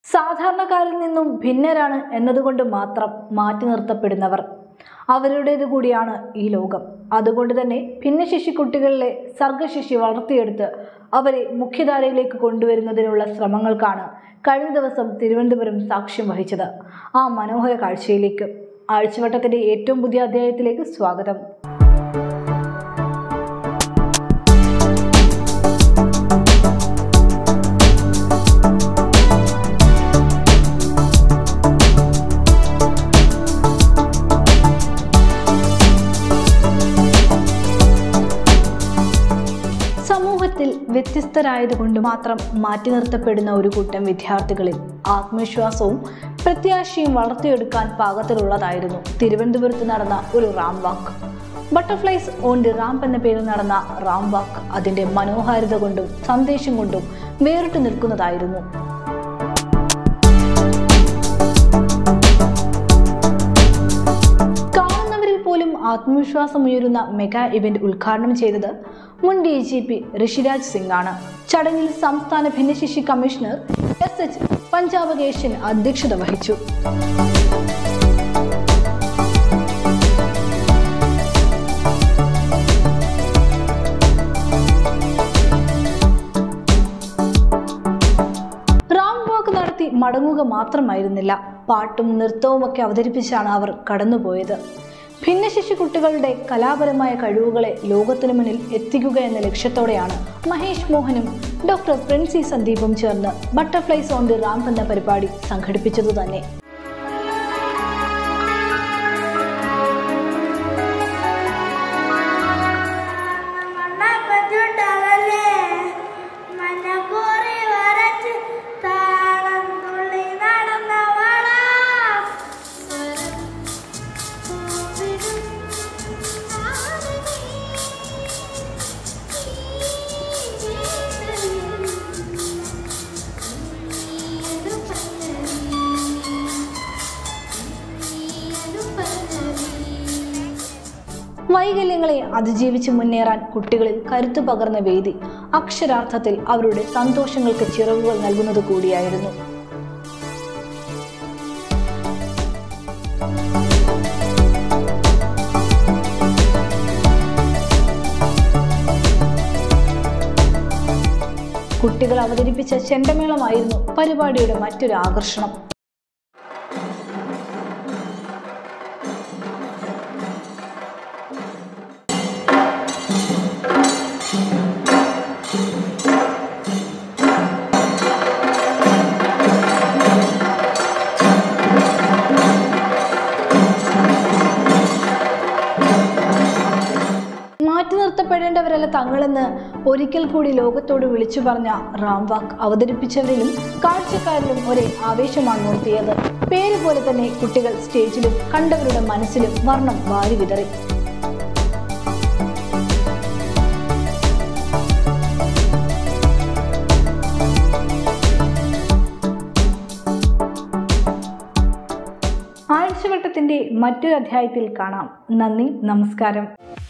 സാധാരണക്കാരിൽ നിന്നും ഭിന്നരാണ് എന്നതുകൊണ്ട് മാത്രം മാറ്റി നിർത്തപ്പെടുന്നവർ അവരുടേത് കൂടിയാണ് ഈ ലോകം അതുകൊണ്ട് തന്നെ ഭിന്നശേഷി കുട്ടികളിലെ സർഗശേഷി വളർത്തിയെടുത്ത് അവരെ മുഖ്യധാരയിലേക്ക് കൊണ്ടുവരുന്നതിനുള്ള ശ്രമങ്ങൾക്കാണ് കഴിഞ്ഞ ദിവസം തിരുവനന്തപുരം സാക്ഷ്യം വഹിച്ചത് ആ മനോഹര കാഴ്ചയിലേക്ക് ആഴ്ചവട്ടത്തിന്റെ ഏറ്റവും പുതിയ അധ്യായത്തിലേക്ക് സ്വാഗതം സമൂഹത്തിൽ വ്യത്യസ്തരായതുകൊണ്ട് മാത്രം മാറ്റി നിർത്തപ്പെടുന്ന ഒരു കൂട്ടം വിദ്യാർത്ഥികളിൽ ആത്മവിശ്വാസവും പ്രത്യാശയും വളർത്തിയെടുക്കാൻ പാകത്തിലുള്ളതായിരുന്നു തിരുവനന്തപുരത്ത് നടന്ന ഒരു ramp walk butterflies on the ramp എന്ന പേരിൽ നടന്ന റാം വാക്ക് അതിന്റെ മനോഹാരിത കൊണ്ടും സന്ദേശം കൊണ്ടും വേറിട്ട് നിൽക്കുന്നതായിരുന്നു കാണുന്നവരിൽ പോലും ആത്മവിശ്വാസമുയരുന്ന മെഗാ ഇവന്റ് ഉദ്ഘാടനം ചെയ്തത് മുൻ D G P Rishiraj Singh ആണ് ചടങ്ങിൽ സംസ്ഥാന ഭിന്നശേഷി കമ്മീഷണർ എസ് എച്ച് പഞ്ചാബകേശൻ അധ്യക്ഷത വഹിച്ചു റാം വാക്ക് നടത്തി മടങ്ങുക മാത്രമായിരുന്നില്ല പാട്ടും നൃത്തവും ഒക്കെ അവതരിപ്പിച്ചാണ് അവർ കടന്നുപോയത് ഭിന്നശേഷി കുട്ടികളുടെ കലാപരമായ കഴിവുകളെ ലോകത്തിനു മുന്നിൽ എത്തിക്കുക എന്ന ലക്ഷ്യത്തോടെയാണ് മഹേഷ് മോഹനും ഡോക്ടർ പ്രിൻസി സന്ദീപും ചേർന്ന് ബട്ടർഫ്ലൈസ് ഓൺ ദി റാംപ് എന്ന പരിപാടി സംഘടിപ്പിച്ചതു തന്നെ മണ്ണപ്പറ്റുണ്ടകലേ മഞ്ഞക്കോറി വരച്ച് താളം തുള്ളി നടന്നവളാ വൈകല്യങ്ങളെ അതിജീവിച്ച് മുന്നേറാൻ കുട്ടികളിൽ കരുത്തു പകർന്ന വേദി അക്ഷരാർത്ഥത്തിൽ അവരുടെ സന്തോഷങ്ങൾക്ക് ചിറകുകൾ നൽകുന്നത് കൂടിയായിരുന്നു കുട്ടികൾ അവതരിപ്പിച്ച ചെണ്ടമേളമായിരുന്നു പരിപാടിയുടെ മറ്റൊരു ആകർഷണം മാറ്റി നിർത്തപ്പെടേണ്ടവരല്ല തങ്ങളെന്ന് ഒരിക്കൽ കൂടി ലോകത്തോട് വിളിച്ചു പറഞ്ഞ റാംവാക്ക് അവതരിപ്പിച്ചവരിലും കാഴ്ചക്കാരിലും ഒരേ ആവേശമാണ് നിർത്തിയത് പേര് പോലെ തന്നെ കുട്ടികൾ സ്റ്റേജിലും കണ്ടവരുടെ മനസ്സിലും വർണ്ണം വാരി വിതറി ആഴ്ചവട്ടത്തിന്റെ മറ്റൊരു അധ്യായത്തിൽ കാണാം നന്ദി നമസ്കാരം